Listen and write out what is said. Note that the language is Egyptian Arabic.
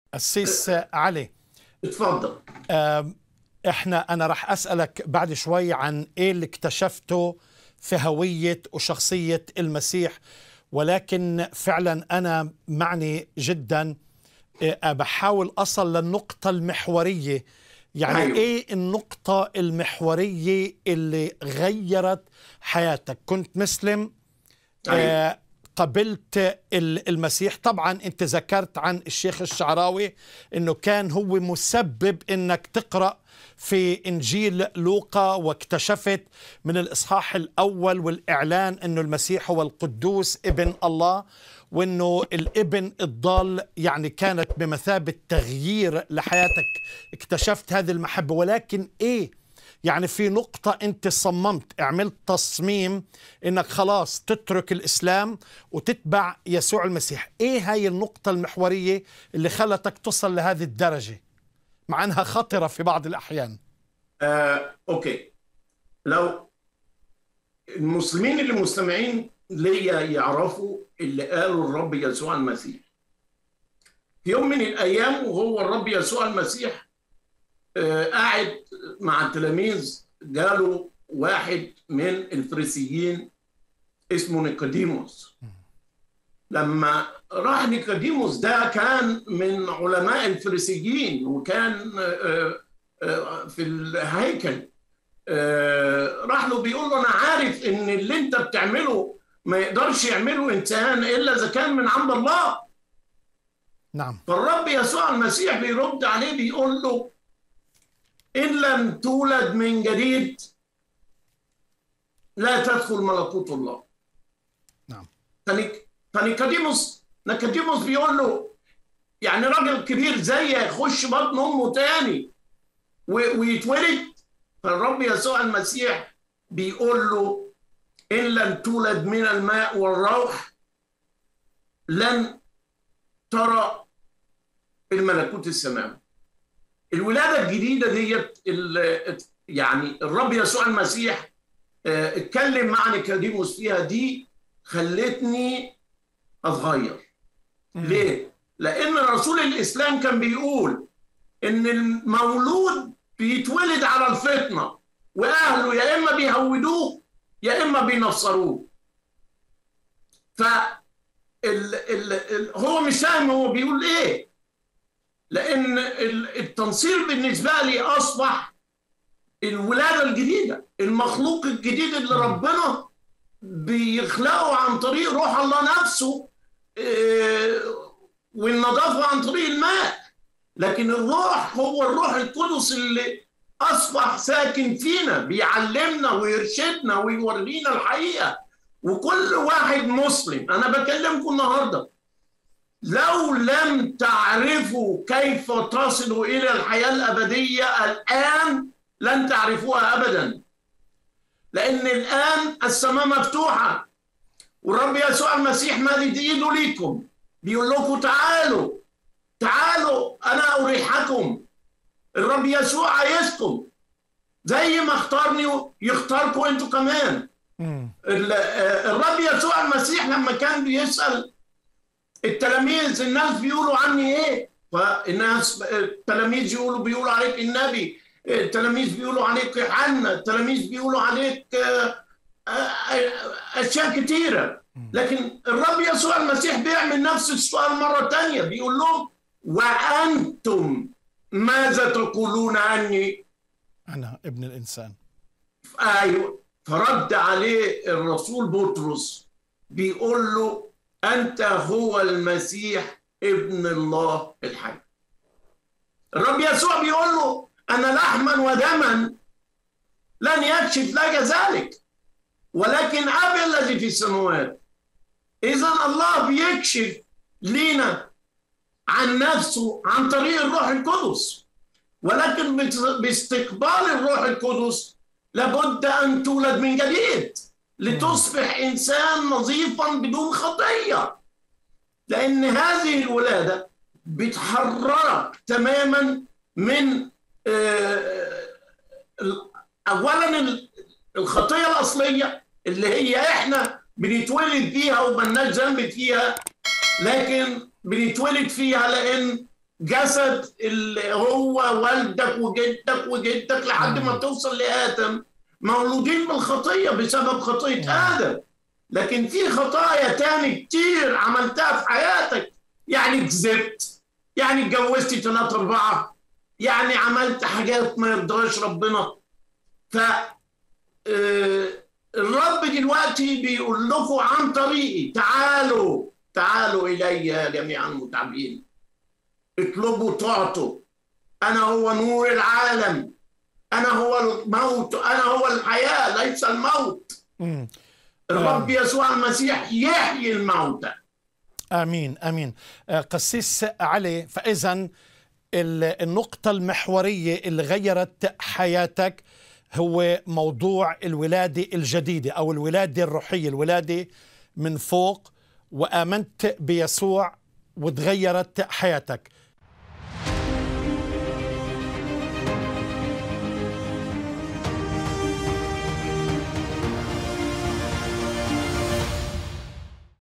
السيس علي اتفضل آم، احنا انا راح اسالك بعد شوي عن ايه اللي اكتشفته في هويه وشخصيه المسيح ولكن فعلا انا معني جدا آه، بحاول اصل للنقطه المحوريه يعني أيوة. ايه النقطه المحوريه اللي غيرت حياتك كنت مسلم أيوة. آه، قبلت ال- المسيح طبعا انت ذكرت عن الشيخ الشعراوي انه كان هو مسبب انك تقرا في انجيل لوقا واكتشفت من الاصحاح الاول والاعلان انه المسيح هو القدوس ابن الله وانه الابن الضال يعني كانت بمثابه تغيير لحياتك اكتشفت هذه المحبه ولكن ايه يعني في نقطة أنت صممت عملت تصميم أنك خلاص تترك الإسلام وتتبع يسوع المسيح إيه هاي النقطة المحورية اللي خلتك تصل لهذه الدرجة مع أنها خطرة في بعض الأحيان آه، اوكي لو المسلمين اللي مستمعين ليا يعرفوا اللي قاله الرب يسوع المسيح في يوم من الايام وهو الرب يسوع المسيح آه، قاعد مع التلاميذ جاله واحد من الفريسيين اسمه نيقوديموس لما راح نيقوديموس ده كان من علماء الفريسيين وكان آه، آه، في الهيكل آه، راح له بيقول له انا عارف ان اللي انت بتعمله ما يقدرش يعمله انسان الا اذا كان من عند الله نعم فالرب يسوع المسيح بيرد عليه بيقول له ان لم تولد من جديد لا تدخل ملكوت الله نعم فنيك- فنيقوديموس نيقوديموس بيقول له يعني راجل كبير زي يخش بطن امه تاني و- ويتولد فالرب يسوع المسيح بيقول له ان لم تولد من الماء والروح لن ترى الملكوت السماوي الولاده الجديده ديت ال- يعني الرب يسوع المسيح آه، اتكلم مع نيقوديموس فيها دي خلتني اتغير ليه؟ لان رسول الاسلام كان بيقول ان المولود بيتولد على الفطنه واهله يا اما بيهودوه يا اما بينصروه ف ال ال ال هو مش فاهم هو بيقول ايه لان ال- التنصير بالنسبه لي اصبح الولاده الجديده المخلوق الجديد اللي ربنا بيخلقه عن طريق روح الله نفسه آه، والنظافه عن طريق الماء لكن الروح هو الروح القدس اللي اصبح ساكن فينا بيعلمنا ويرشدنا ويورينا الحقيقه وكل واحد مسلم انا بكلمكم النهارده لو لم تعرفوا كيف تصلوا الى الحياه الابديه الان لن تعرفوها ابدا لان الان السماء مفتوحه والرب يسوع المسيح مادد ايده ليكم بيقول لكم تعالوا تعالوا انا اريحكم الرب يسوع عايزكم زي ما اختارني يختاركم انتوا كمان مم. ال- آه، الرب يسوع المسيح لما كان بيسأل التلاميذ الناس بيقولوا عني ايه فالناس التلاميذ يقولوا بيقولوا عليك النبي التلاميذ بيقولوا عليك يوحنا التلاميذ بيقولوا عليك آه، آه، اشياء كتيره لكن الرب يسوع المسيح بيعمل نفس السؤال مره تانية بيقول لهم وانتم ماذا تقولون عني أنا ابن الإنسان ايوه فرد عليه الرسول بطرس بيقول له انت هو المسيح ابن الله الحي الرب يسوع بيقول له انا لحما ودما لن يكشف لك ذلك ولكن ابي الذي في السماوات اذا الله بيكشف لينا عن نفسه عن طريق الروح القدس ولكن بت- باستقبال الروح القدس لابد ان تولد من جديد لتصبح انسان نظيفا بدون خطيه لان هذه الولاده بتحررك تماما من آه، ال- اولا ال- الخطيه الاصليه اللي هي احنا بنتولد فيها وملناش ذنب فيها لكن بنتولد فيها لان جسد اللي هو والدك وجدك وجدك لحد ما توصل لآدم مولودين بالخطية بسبب خطية آدم لكن في خطايا تاني كتير عملتها في حياتك يعني كذبت يعني اتجوزت ثلاثة أربعة يعني عملت حاجات ما يرضاش ربنا ف آه، الرب دلوقتي بيقول لكم عن طريقي تعالوا تعالوا إلي يا جميع المتعبين اطلبوا تعطوا أنا هو نور العالم أنا هو الموت أنا هو الحياة ليس الموت مم. الرب يسوع المسيح يحيي الموتى امين امين آه، قسيس علي فاذا ال- النقطة المحورية اللي غيرت حياتك هو موضوع الولادة الجديدة أو الولادة الروحية الولادة من فوق وآمنت بيسوع وتغيرت حياتك